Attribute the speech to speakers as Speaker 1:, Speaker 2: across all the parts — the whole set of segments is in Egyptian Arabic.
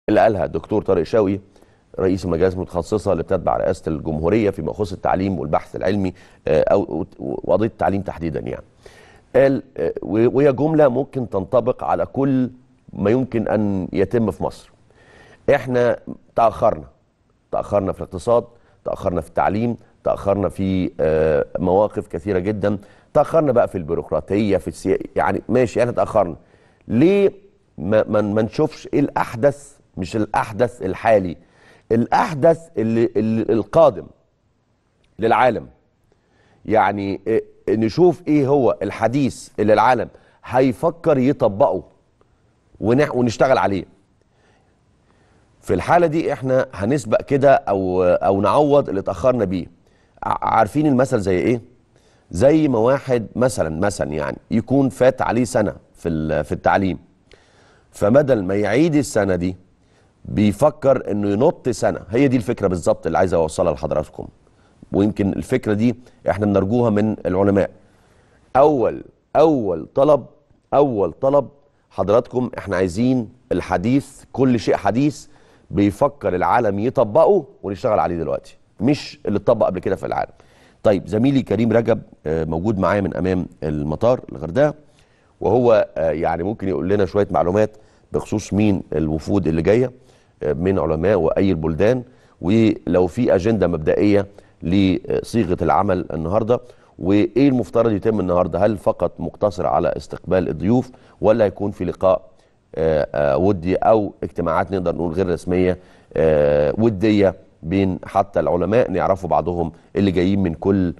Speaker 1: اللي قالها الدكتور طارق شوقي رئيس المجالس المتخصصه اللي بتتبع رئاسه الجمهوريه فيما يخص التعليم والبحث العلمي آه، او وقضيه التعليم تحديدا يعني. قال آه، وهي جمله ممكن تنطبق على كل ما يمكن ان يتم في مصر. احنا تاخرنا تاخرنا في الاقتصاد، تاخرنا في التعليم، تاخرنا في آه، مواقف كثيره جدا، تاخرنا بقى في البيروقراطيه في السيا... يعني ماشي احنا تاخرنا. ليه ما ما ما نشوفش ايه الاحدث مش الاحدث الحالي الاحدث اللي, اللي القادم للعالم يعني إيه نشوف ايه هو الحديث اللي العالم هيفكر يطبقه ونح ونشتغل عليه في الحاله دي احنا هنسبق كده او او نعوض اللي اتاخرنا بيه ع- عارفين المثل زي ايه زي ما واحد مثلا مثلا يعني يكون فات عليه سنه في ال- في التعليم فبدل ما يعيد السنه دي بيفكر انه ينط سنه هي دي الفكره بالظبط اللي عايز اوصلها لحضراتكم ويمكن الفكره دي احنا بنرجوها من العلماء اول اول طلب اول طلب حضراتكم احنا عايزين الحديث كل شيء حديث بيفكر العالم يطبقه ونشتغل عليه دلوقتي مش اللي اتطبق قبل كده في العالم طيب زميلي كريم رجب آه، موجود معايا من امام المطار الغردقه وهو آه، يعني ممكن يقول لنا شويه معلومات بخصوص مين الوفود اللي جايه آه، من علماء واي البلدان ولو في اجنده مبدئيه لصيغه العمل النهارده وايه المفترض يتم النهارده هل فقط مقتصر على استقبال الضيوف ولا هيكون في لقاء آه، آه، ودي او اجتماعات نقدر نقول غير رسميه آه، وديه بين حتى العلماء نعرفوا بعضهم اللي جايين من كل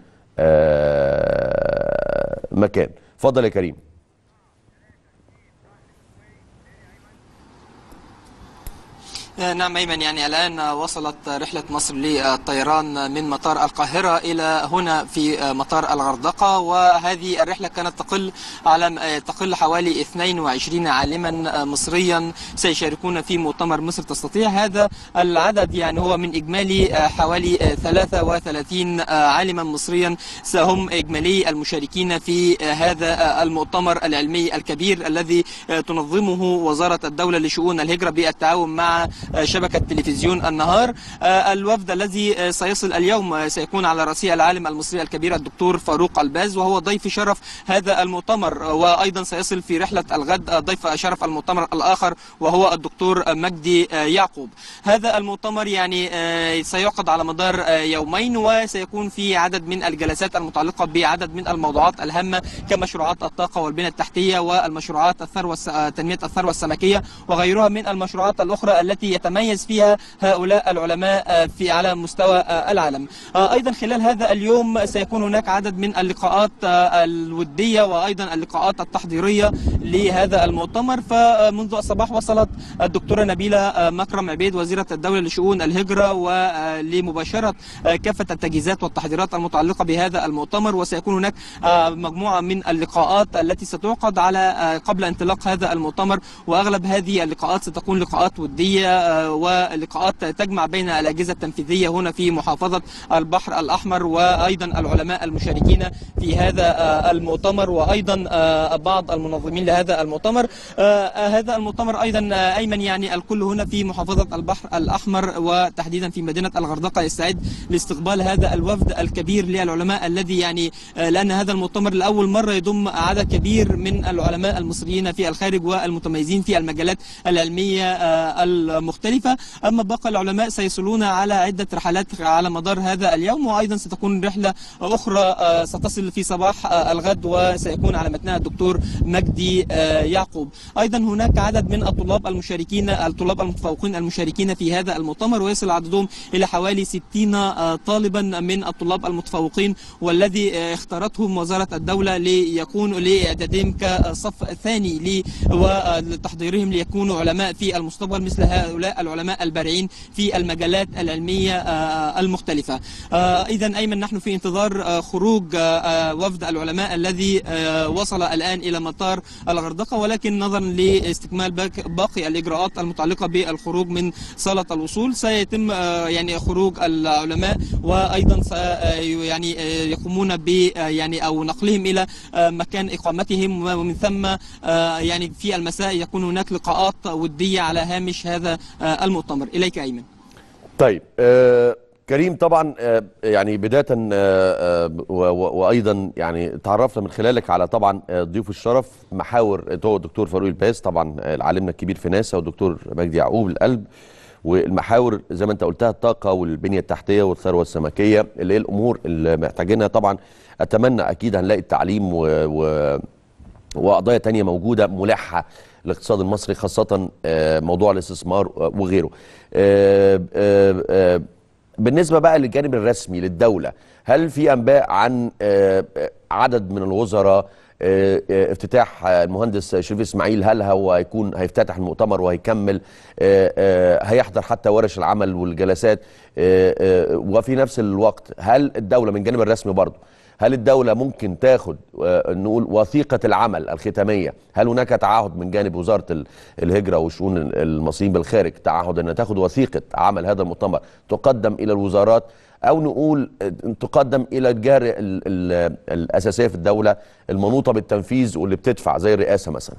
Speaker 1: آه، مكان اتفضل يا كريم
Speaker 2: نعم أيمن يعني الآن وصلت رحلة مصر للطيران من مطار القاهرة إلى هنا في مطار الغردقة وهذه الرحلة كانت تقل على تقل حوالي 22 عالما مصريا سيشاركون في مؤتمر مصر تستطيع هذا العدد يعني هو من إجمالي حوالي 33 عالما مصريا هم إجمالي المشاركين في هذا المؤتمر العلمي الكبير الذي تنظمه وزارة الدولة لشؤون الهجرة بالتعاون مع شبكة تلفزيون النهار الوفد الذي سيصل اليوم سيكون على رأسه العالم المصري الكبير الدكتور فاروق الباز وهو ضيف شرف هذا المؤتمر وأيضا سيصل في رحلة الغد ضيف شرف المؤتمر الآخر وهو الدكتور مجدي يعقوب هذا المؤتمر يعني سيعقد على مدار يومين وسيكون في عدد من الجلسات المتعلقة بعدد من الموضوعات الهامة كمشروعات الطاقة والبنية التحتية والمشروعات الثروة تنمية الثروة السمكية وغيرها من المشروعات الأخرى التي يتميز فيها هؤلاء العلماء في على مستوى العالم أيضا خلال هذا اليوم سيكون هناك عدد من اللقاءات الودية وأيضا اللقاءات التحضيرية لهذا المؤتمر فمنذ الصباح وصلت الدكتورة نبيلة مكرم عبيد وزيرة الدولة لشؤون الهجرة ولمباشرة كافة التجهيزات والتحضيرات المتعلقة بهذا المؤتمر وسيكون هناك مجموعة من اللقاءات التي ستعقد على قبل انطلاق هذا المؤتمر وأغلب هذه اللقاءات ستكون لقاءات ودية ولقاءات تجمع بين الأجهزة التنفيذية هنا في محافظة البحر الأحمر وأيضا العلماء المشاركين في هذا المؤتمر وأيضا بعض المنظمين لهذا المؤتمر هذا المؤتمر أيضا أيمن يعني الكل هنا في محافظة البحر الأحمر وتحديدا في مدينة الغردقة يستعد لاستقبال هذا الوفد الكبير للعلماء الذي يعني لأن هذا المؤتمر لأول مرة يضم عدد كبير من العلماء المصريين في الخارج والمتميزين في المجالات العلمية المختلفة أما باقي العلماء سيصلون على عدة رحلات على مدار هذا اليوم وأيضا ستكون رحلة أخرى ستصل في صباح الغد وسيكون على متنها الدكتور مجدي يعقوب أيضا هناك عدد من الطلاب المشاركين الطلاب المتفوقين المشاركين في هذا المؤتمر ويصل عددهم إلى حوالي 60 طالبا من الطلاب المتفوقين والذي اختارتهم وزارة الدولة ليكونوا لإعدادهم كصف ثاني وتحضيرهم ليكونوا علماء في المستقبل مثل هؤلاء العلماء البارعين في المجالات العلمية المختلفة إذا أيمن نحن في انتظار خروج وفد العلماء الذي وصل الآن إلى مطار الغردقة ولكن نظرا لاستكمال باقي الإجراءات المتعلقة بالخروج من صالة الوصول سيتم يعني خروج العلماء وأيضا يعني يقومون ب يعني أو نقلهم إلى مكان إقامتهم ومن ثم يعني في المساء يكون هناك لقاءات ودية على هامش هذا المؤتمر إليك أيمن
Speaker 1: طيب آه كريم طبعا آه يعني بدايه آه آه وايضا يعني تعرفنا من خلالك على طبعا آه ضيوف الشرف محاور هو الدكتور فاروق الباز طبعا آه عالمنا الكبير في ناسا والدكتور مجدي يعقوب القلب والمحاور زي ما انت قلتها الطاقه والبنيه التحتيه والثروه السمكيه اللي هي الامور اللي محتاجينها طبعا اتمنى اكيد هنلاقي التعليم و, و وقضايا تانية موجودة ملحة للاقتصاد المصري خاصة موضوع الاستثمار وغيره بالنسبة بقى للجانب الرسمي للدولة هل في أنباء عن عدد من الوزراء افتتاح المهندس شريف اسماعيل هل هو هيكون هيفتتح المؤتمر وهيكمل هيحضر حتى ورش العمل والجلسات وفي نفس الوقت هل الدولة من جانب الرسمي برضه هل الدولة ممكن تاخد نقول وثيقة العمل الختامية هل هناك تعهد من جانب وزارة الهجرة وشؤون المصريين بالخارج تعهد أن تاخد وثيقة عمل هذا المؤتمر تقدم إلى الوزارات أو نقول تقدم إلى الجهة الأساسية في الدولة المنوطة بالتنفيذ واللي بتدفع زي الرئاسة مثلا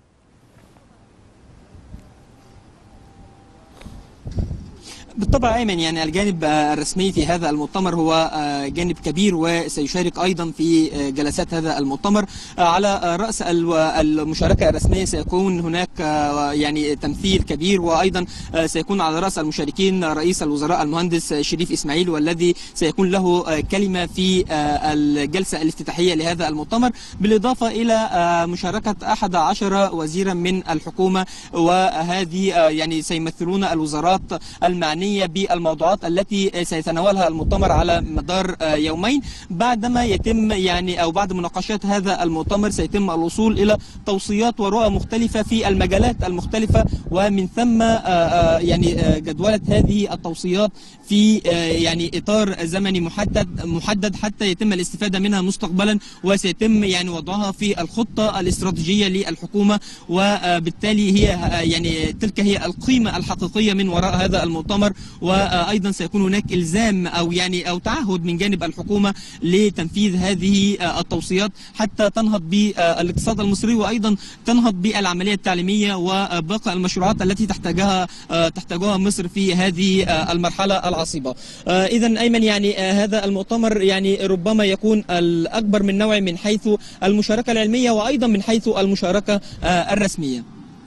Speaker 2: بالطبع ايمن يعني الجانب الرسمي في هذا المؤتمر هو جانب كبير وسيشارك ايضا في جلسات هذا المؤتمر على راس المشاركه الرسميه سيكون هناك يعني تمثيل كبير وايضا سيكون على راس المشاركين رئيس الوزراء المهندس شريف اسماعيل والذي سيكون له كلمه في الجلسه الافتتاحيه لهذا المؤتمر بالاضافه الى مشاركه احد عشر وزيرا من الحكومه وهذه يعني سيمثلون الوزارات المعنيه المعنية بالموضوعات التي سيتناولها المؤتمر على مدار يومين بعدما يتم يعني أو بعد مناقشات هذا المؤتمر سيتم الوصول إلى توصيات ورؤى مختلفة في المجالات المختلفة ومن ثم يعني جدولة هذه التوصيات في يعني إطار زمني محدد محدد حتى يتم الاستفادة منها مستقبلا وسيتم يعني وضعها في الخطة الاستراتيجية للحكومة وبالتالي هي يعني تلك هي القيمة الحقيقية من وراء هذا المؤتمر وايضا سيكون هناك الزام او يعني او تعهد من جانب الحكومه لتنفيذ هذه التوصيات حتى تنهض بالاقتصاد المصري وايضا تنهض بالعمليه التعليميه وباقي المشروعات التي تحتاجها تحتاجها مصر في هذه المرحله العصيبه. اذا ايمن يعني هذا المؤتمر يعني ربما يكون الاكبر من نوعه من حيث المشاركه العلميه وايضا من حيث المشاركه الرسميه.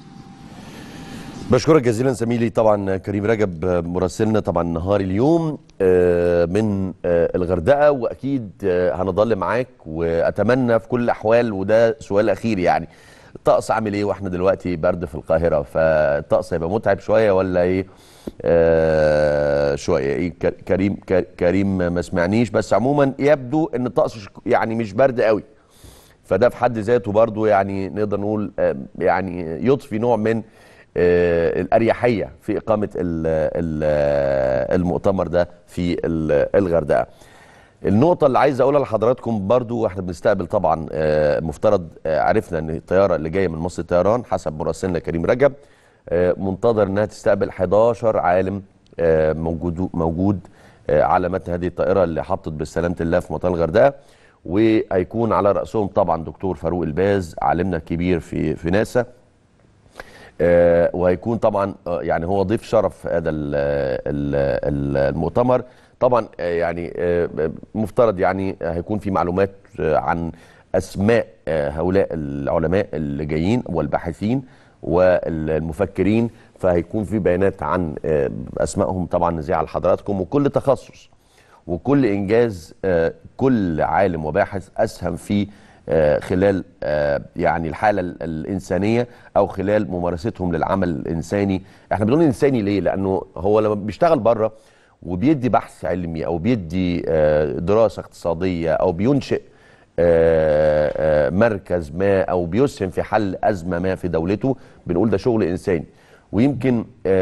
Speaker 1: بشكرك جزيلا زميلي طبعا كريم رجب مراسلنا طبعا نهار اليوم من الغردقه واكيد هنضل معاك واتمنى في كل الاحوال وده سؤال اخير يعني الطقس عامل ايه واحنا دلوقتي برد في القاهره فالطقس هيبقى متعب شويه ولا ايه آه شويه ايه كريم كريم ما سمعنيش بس عموما يبدو ان الطقس يعني مش برد قوي فده في حد ذاته برضو يعني نقدر نقول يعني يضفي نوع من الاريحيه في اقامه المؤتمر ده في الغردقه. النقطة اللي عايز اقولها لحضراتكم برضو واحنا بنستقبل طبعا مفترض عرفنا ان الطيارة اللي جاية من مصر الطيران حسب مراسلنا كريم رجب منتظر انها تستقبل 11 عالم موجود موجود على متن هذه الطائرة اللي حطت بسلامة الله في مطار الغردقة وهيكون على رأسهم طبعا دكتور فاروق الباز عالمنا الكبير في في ناسا آه وهيكون طبعا آه يعني هو ضيف شرف هذا المؤتمر طبعا آه يعني مفترض يعني هيكون في معلومات عن اسماء هؤلاء العلماء اللي جايين والباحثين والمفكرين فهيكون في بيانات عن اسمائهم طبعا نذيع لحضراتكم وكل تخصص وكل انجاز كل عالم وباحث اسهم في خلال يعني الحاله الانسانيه او خلال ممارستهم للعمل الانساني احنا بنقول انساني ليه لانه هو لما بيشتغل بره وبيدي بحث علمي او بيدي دراسه اقتصاديه او بينشئ مركز ما او بيسهم في حل ازمه ما في دولته بنقول ده شغل انساني ويمكن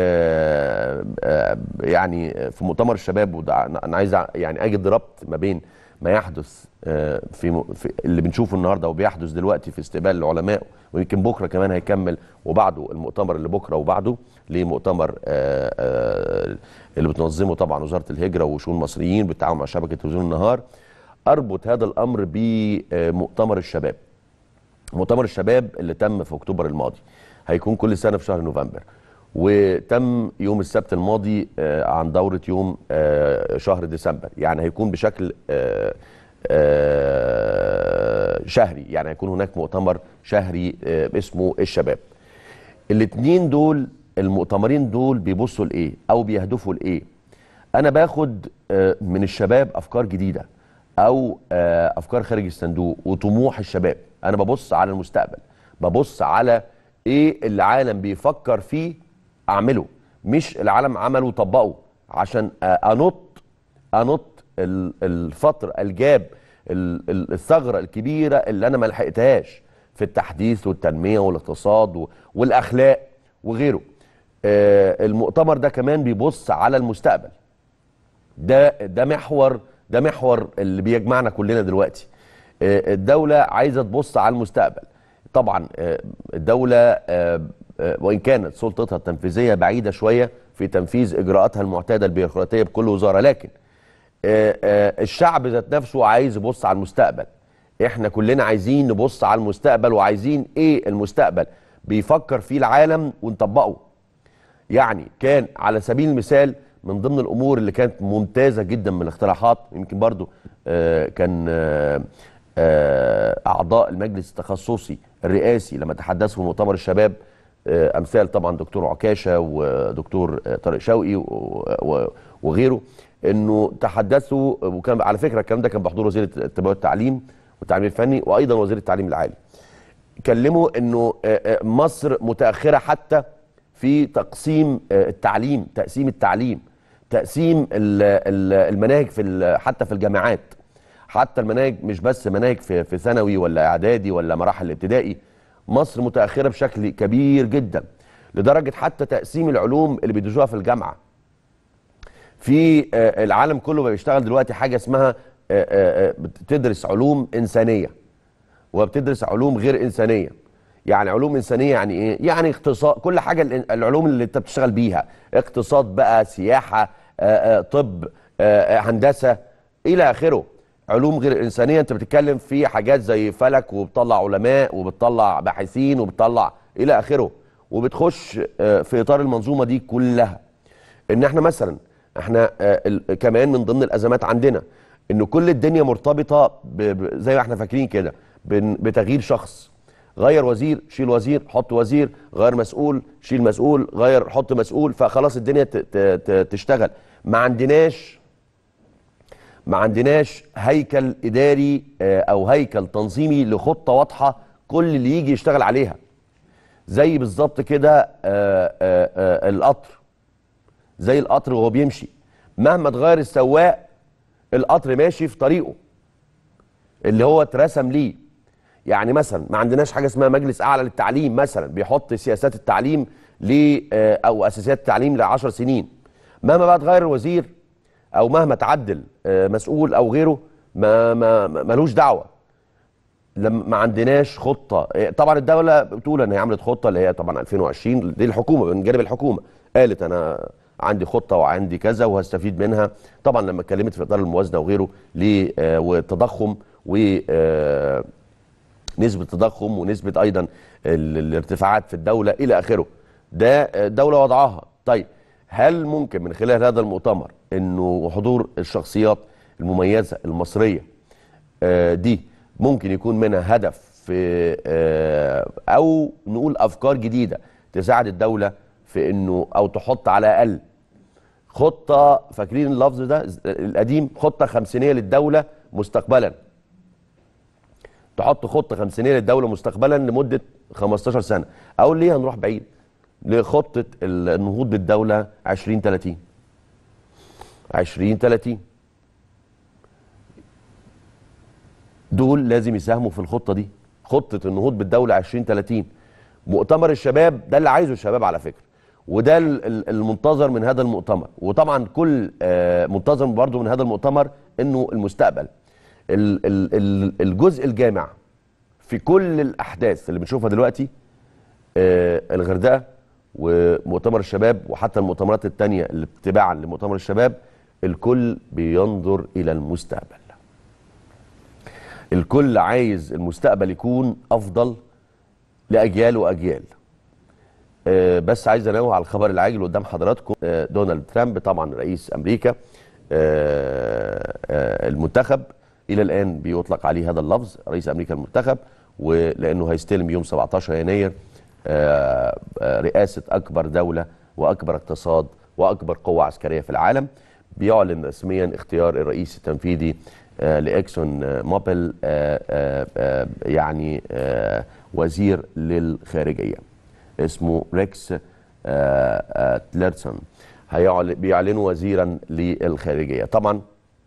Speaker 1: يعني في مؤتمر الشباب وده انا عايز يعني اجد ربط ما بين ما يحدث في, في اللي بنشوفه النهارده وبيحدث دلوقتي في استقبال العلماء ويمكن بكره كمان هيكمل وبعده المؤتمر اللي بكره وبعده لمؤتمر اللي بتنظمه طبعا وزاره الهجره وشؤون المصريين بالتعاون مع شبكه تلفزيون النهار اربط هذا الامر بمؤتمر الشباب. مؤتمر الشباب اللي تم في اكتوبر الماضي هيكون كل سنه في شهر نوفمبر وتم يوم السبت الماضي آه، عن دورة يوم آه، شهر ديسمبر يعني هيكون بشكل آه، آه، شهري يعني هيكون هناك مؤتمر شهري آه، اسمه الشباب الاتنين دول المؤتمرين دول بيبصوا لايه او بيهدفوا لايه انا باخد آه، من الشباب افكار جديده او آه، افكار خارج الصندوق وطموح الشباب انا ببص على المستقبل ببص على ايه العالم بيفكر فيه اعمله مش العالم عمله وطبقه عشان آه، انط انط ال- الفتره الجاب ال- ال- الثغره الكبيره اللي انا ما لحقتهاش في التحديث والتنميه والاقتصاد و- والاخلاق وغيره آه، المؤتمر ده كمان بيبص على المستقبل ده ده محور ده محور اللي بيجمعنا كلنا دلوقتي آه، الدولة عايزة تبص على المستقبل طبعا آه، الدولة آه، آه، وإن كانت سلطتها التنفيذية بعيدة شوية في تنفيذ إجراءاتها المعتادة البيروقراطية بكل وزارة لكن آه، آه، الشعب ذات نفسه عايز يبص على المستقبل احنا كلنا عايزين نبص على المستقبل وعايزين ايه المستقبل بيفكر فيه العالم ونطبقه يعني كان على سبيل المثال من ضمن الامور اللي كانت ممتازه جدا من الاقتراحات يمكن برضو آه، كان آه، آه، اعضاء المجلس التخصصي الرئاسي لما تحدثوا في مؤتمر الشباب آه، امثال طبعا دكتور عكاشه ودكتور آه، طارق شوقي و- و- وغيره انه تحدثوا وكان على فكره الكلام ده كان بحضور وزير التربيه والتعليم والتعليم الفني وايضا وزير التعليم العالي اتكلموا انه آه، آه، مصر متاخره حتى في تقسيم آه، التعليم تقسيم التعليم تقسيم ال- ال- المناهج في ال- حتى في الجامعات حتى المناهج مش بس مناهج في في ثانوي ولا اعدادي ولا مراحل ابتدائي مصر متاخره بشكل كبير جدا لدرجه حتى تقسيم العلوم اللي بيدرسوها في الجامعه في آه، العالم كله بقى بيشتغل دلوقتي حاجه اسمها آه، آه، آه، بتدرس علوم انسانيه وبتدرس علوم غير انسانيه يعني علوم انسانيه يعني ايه يعني اقتصاد كل حاجه ال- العلوم اللي انت بتشتغل بيها اقتصاد بقى سياحه آه، آه، طب آه، آه، هندسه الى اخره علوم غير انسانيه انت بتتكلم في حاجات زي فلك وبتطلع علماء وبتطلع باحثين وبتطلع الى اخره وبتخش آه، في اطار المنظومه دي كلها ان احنا مثلا احنا آه، ال- كمان من ضمن الازمات عندنا ان كل الدنيا مرتبطه ب- ب- زي ما احنا فاكرين كده بن- بتغيير شخص غير وزير شيل وزير حط وزير غير مسؤول شيل مسؤول غير حط مسؤول فخلاص الدنيا ت- ت- ت- تشتغل ما عندناش ما عندناش هيكل اداري آه، او هيكل تنظيمي لخطه واضحه كل اللي يجي يشتغل عليها زي بالظبط كده آه، آه، آه، القطر زي القطر وهو بيمشي مهما اتغير السواق القطر ماشي في طريقه اللي هو اترسم ليه يعني مثلا ما عندناش حاجه اسمها مجلس اعلى للتعليم مثلا بيحط سياسات التعليم ل آه، او اساسيات التعليم ل 10 سنين مهما بقى اتغير الوزير او مهما تعدل آه، مسؤول او غيره ما ما ما- ملوش دعوه لما ما عندناش خطه إيه، طبعا الدوله بتقول ان هي عملت خطه اللي هي طبعا 2020 دي الحكومه من جانب الحكومه قالت انا عندي خطه وعندي كذا وهستفيد منها طبعا لما اتكلمت في اطار الموازنه وغيره ل آه، والتضخم و آه، نسبه التضخم ونسبه ايضا ال- الارتفاعات في الدوله الى اخره ده آه، الدوله وضعها طيب هل ممكن من خلال هذا المؤتمر انه حضور الشخصيات المميزه المصريه آه، دي ممكن يكون منها هدف في آه، او نقول افكار جديده تساعد الدوله في انه او تحط على الاقل خطه فاكرين اللفظ ده القديم خطه خمسينيه للدوله مستقبلا تحط خطه خمسينيه للدوله مستقبلا لمده 15 سنه او ليه هنروح بعيد لخطه النهوض بالدوله 2030 2030 دول لازم يساهموا في الخطه دي خطه النهوض بالدوله 2030 مؤتمر الشباب ده اللي عايزه الشباب على فكره وده ال- ال- المنتظر من هذا المؤتمر وطبعا كل آه، منتظر برضو من هذا المؤتمر انه المستقبل ال- ال- ال- الجزء الجامع في كل الاحداث اللي بنشوفها دلوقتي آه، الغردقه ومؤتمر الشباب وحتى المؤتمرات التانية اللي تباعا لمؤتمر الشباب الكل بينظر الى المستقبل الكل عايز المستقبل يكون افضل لاجيال واجيال آه، بس عايز انوه على الخبر العاجل قدام حضراتكم آه، دونالد ترامب طبعا رئيس امريكا آه، آه، المنتخب الى الان بيطلق عليه هذا اللفظ رئيس امريكا المنتخب ولانه هيستلم يوم 17 يناير آه، آه، رئاسه اكبر دوله واكبر اقتصاد واكبر قوه عسكريه في العالم بيعلن رسميا اختيار الرئيس التنفيذي آه، لاكسون آه، موبيل آه، آه، آه، يعني آه، وزير للخارجيه اسمه ريكس آه، آه، تليرسون هيعل- بيعلنوا وزيرا للخارجيه طبعا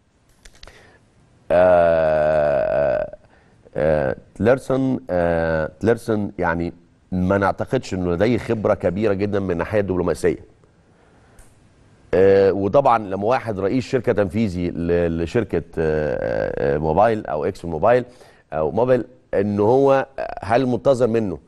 Speaker 1: آه، آه، تليرسون آه، تليرسون يعني ما نعتقدش انه لديه خبره كبيره جدا من الناحيه الدبلوماسيه آه، وطبعا لما واحد رئيس شركه تنفيذي ل- لشركه آه، آه، موبايل او اكسون موبايل او موبيل ان هو هل منتظر منه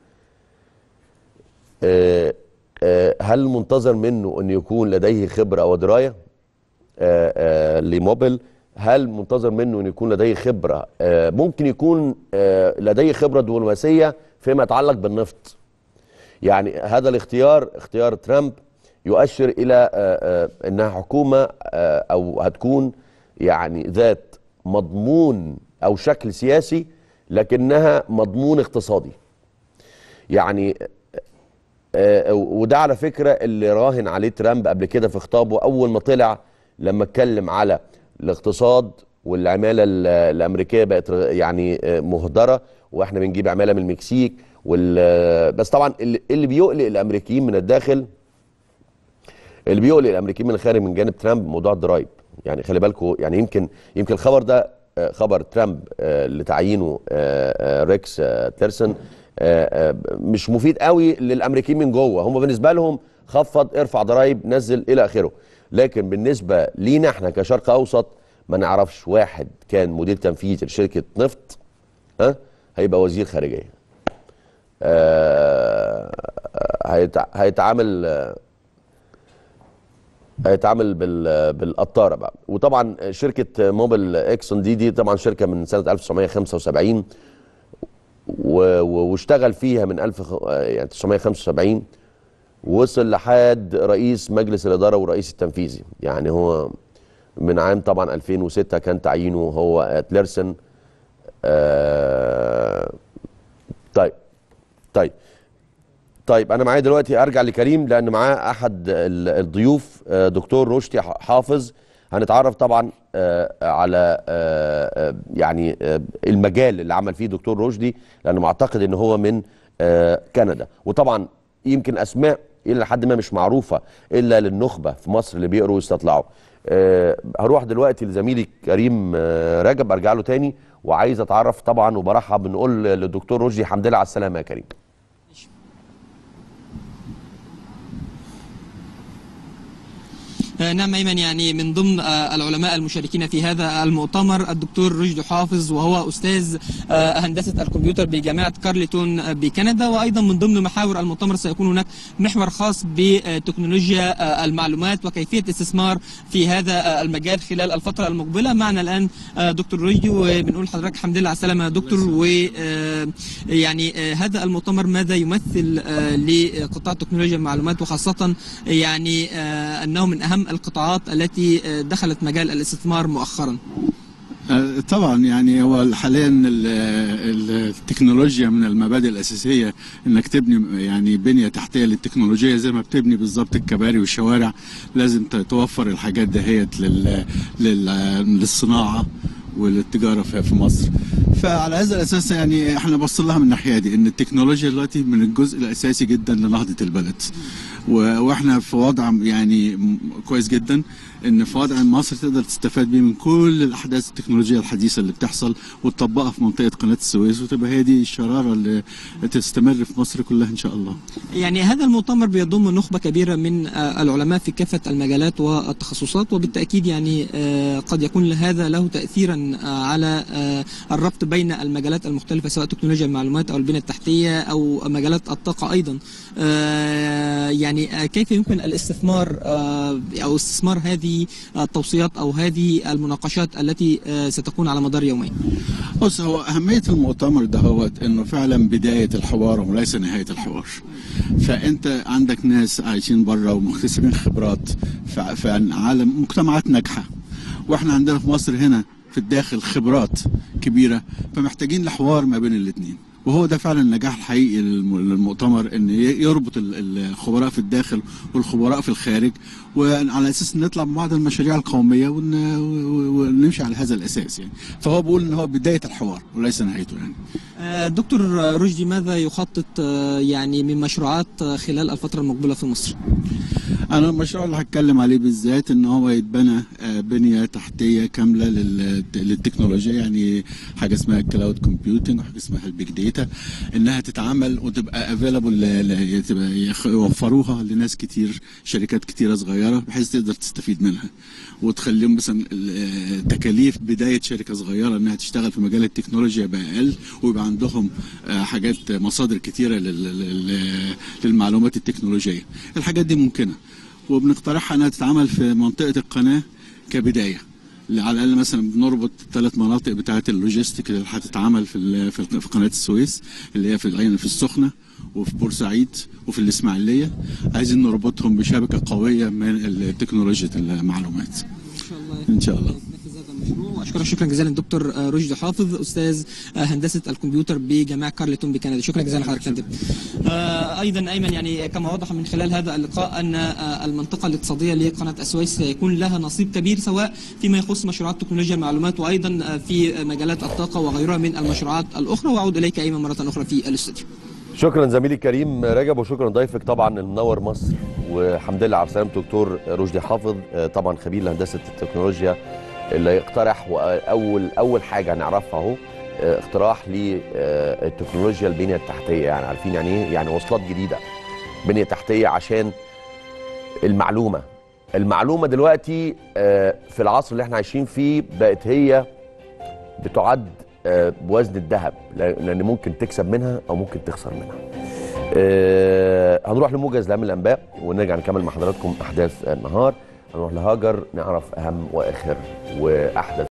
Speaker 1: آه، آه، هل منتظر منه ان يكون لديه خبره ودرايه آه، آه، لموبيل هل منتظر منه ان يكون لديه خبره آه، ممكن يكون آه، لديه خبره دبلوماسيه فيما يتعلق بالنفط يعني هذا الاختيار اختيار ترامب يؤشر الى آه، آه، انها حكومه آه، او هتكون يعني ذات مضمون او شكل سياسي لكنها مضمون اقتصادي يعني آه، وده على فكره اللي راهن عليه ترامب قبل كده في خطابه اول ما طلع لما اتكلم على الاقتصاد والعماله ال- الامريكيه بقت ر- يعني آه، مهدره واحنا بنجيب عماله من المكسيك وال بس طبعا اللي اللي بيقلق الامريكيين من الداخل اللي بيقلق الامريكيين من الخارج من جانب ترامب موضوع الضرايب يعني خلي بالكم يعني يمكن يمكن الخبر ده آه، خبر ترامب آه، لتعيينه آه، آه، ريكس آه، تيرسون آه، آه، مش مفيد قوي للامريكيين من جوه هم بالنسبه لهم خفض ارفع ضرايب نزل الى اخره لكن بالنسبه لينا احنا كشرق اوسط ما نعرفش واحد كان مدير تنفيذي لشركه نفط ها هيبقى وزير خارجيه آه، هيتع- هيتعامل آه، هيتعامل بال بالقطاره بقى وطبعا شركه موبيل اكسون دي دي طبعا شركه من سنه 1975 و- و- واشتغل فيها من 1000 خ- يعني 1975 وصل لحد رئيس مجلس الاداره والرئيس التنفيذي يعني هو من عام طبعا 2006 كان تعيينه هو تليرسون آه طيب طيب طيب انا معايا دلوقتي ارجع لكريم لان معاه احد ال- الضيوف آه، دكتور رشدي ح- حافظ هنتعرف طبعا آه، على آه، آه، يعني آه، المجال اللي عمل فيه دكتور رشدي لانه معتقد ان هو من آه، كندا وطبعا يمكن اسماء الى حد ما مش معروفه الا للنخبه في مصر اللي بيقروا ويستطلعوا آه، هروح دلوقتي لزميلي كريم آه، رجب ارجع له تاني وعايز اتعرف طبعا وبرحب نقول للدكتور رشدي الحمد لله على السلامه يا كريم
Speaker 2: آه، نعم أيمن يعني من ضمن آه، العلماء المشاركين في هذا المؤتمر الدكتور رشدي حافظ وهو أستاذ آه، هندسة الكمبيوتر بجامعة كارلتون آه، بكندا وأيضا من ضمن محاور المؤتمر سيكون هناك محور خاص بتكنولوجيا آه، المعلومات وكيفية الاستثمار في هذا آه، المجال خلال الفترة المقبلة معنا الآن آه، دكتور رشدي وبنقول لحضرتك الحمد لله على السلامة يا دكتور ويعني هذا المؤتمر ماذا يمثل آه، لقطاع تكنولوجيا المعلومات وخاصة يعني آه، أنه من أهم القطاعات التي آه، دخلت مجال الاستثمار مؤخرا
Speaker 3: آه، طبعا يعني هو حاليا ال- ال- التكنولوجيا من المبادئ الاساسيه انك تبني يعني بنيه تحتيه للتكنولوجيا زي ما بتبني بالظبط الكباري والشوارع لازم ت- توفر الحاجات دهيت لل لل- للصناعه وللتجاره في في مصر فعلى هذا الاساس يعني احنا بص لها من الناحيه دي ان التكنولوجيا دلوقتي من الجزء الاساسي جدا لنهضه البلد و- واحنا في وضع يعني م- كويس جدا ان في وضع مصر تقدر تستفاد بيه من كل الاحداث التكنولوجيه الحديثه اللي بتحصل وتطبقها في منطقه قناه السويس وتبقى هي دي الشراره اللي تستمر في مصر كلها ان شاء الله.
Speaker 2: يعني هذا المؤتمر بيضم نخبة كبيرة من آه، العلماء في كافة المجالات والتخصصات وبالتأكيد يعني آه، قد يكون هذا له تأثيرا آه، على آه، الربط بين المجالات المختلفه سواء تكنولوجيا المعلومات او البنيه التحتيه او مجالات الطاقه ايضا آه، يعني آه، كيف يمكن الاستثمار آه، او استثمار هذه التوصيات او هذه المناقشات التي آه، ستكون على مدار يومين
Speaker 3: بص هو أهمية المؤتمر ده هو إنه فعلا بداية الحوار وليس نهاية الحوار. فأنت عندك ناس عايشين بره ومكتسبين خبرات في في عالم مجتمعات ناجحة. وإحنا عندنا في مصر هنا في الداخل خبرات كبيرة فمحتاجين لحوار ما بين الاتنين. وهو ده فعلا النجاح الحقيقي للم- للمؤتمر ان ي- يربط ال- ال- الخبراء في الداخل والخبراء في الخارج وعلى اساس نطلع ببعض المشاريع القوميه ون- و- ونمشي على هذا الاساس يعني فهو بيقول ان هو بدايه الحوار وليس نهايته يعني
Speaker 2: آه، دكتور رشدي ماذا يخطط آه، يعني من مشروعات آه، خلال الفتره المقبله في مصر؟
Speaker 3: انا المشروع اللي هتكلم عليه بالذات ان هو يتبنى آه، بنيه تحتيه كامله لل- للتكنولوجيا يعني حاجه اسمها الكلاود كومبيوتنج وحاجه اسمها البيج داتا انها تتعمل وتبقى افيلابل تبقى يخ- يوفروها لناس كتير شركات كتيره صغيره بحيث تقدر تستفيد منها وتخليهم مثلا ال- آه، تكاليف بدايه شركه صغيره انها تشتغل في مجال التكنولوجيا يبقى اقل ويبقى عندهم آه، حاجات مصادر كتيره لل- لل- للمعلومات التكنولوجيه الحاجات دي ممكنه وبنقترحها انها تتعمل في منطقه القناه كبدايه على الاقل مثلا بنربط ثلاث مناطق بتاعه اللوجيستيك اللي هتتعمل في ال- في في قناه السويس اللي هي في العين في السخنه وفي بورسعيد وفي الاسماعيليه عايزين نربطهم بشبكه قويه من تكنولوجيا المعلومات
Speaker 2: ان شاء الله
Speaker 3: ان شاء الله
Speaker 2: ننفذ هذا المشروع واشكرك شكرا جزيلا دكتور آه، رشدي حافظ استاذ آه، هندسه الكمبيوتر بجامعه كارلتون بكندا شكرا جزيلا لحضرتك يا فندم آه، ايضا ايمن يعني كما وضح من خلال هذا اللقاء ان آه، المنطقه الاقتصاديه لقناه السويس سيكون لها نصيب كبير سواء فيما يخص مشروعات تكنولوجيا المعلومات وايضا آه، في مجالات الطاقه وغيرها من المشروعات الاخرى واعود اليك ايمن مره اخرى في الاستوديو
Speaker 1: شكرا زميلي كريم رجب وشكرا ضيفك طبعا المنور مصر والحمد لله على سلامه دكتور رشدي حافظ آه، طبعا خبير لهندسه التكنولوجيا اللي يقترح واول اول حاجه هنعرفها اهو آه، اقتراح للتكنولوجيا البنيه التحتيه يعني عارفين يعني ايه يعني وصلات جديده بنيه تحتيه عشان المعلومه المعلومه دلوقتي آه، في العصر اللي احنا عايشين فيه بقت هي بتعد آه، بوزن الذهب لان ممكن تكسب منها او ممكن تخسر منها آه، هنروح لموجز لاهم الانباء ونرجع نكمل مع حضراتكم احداث النهار هنروح لهاجر نعرف اهم واخر واحدث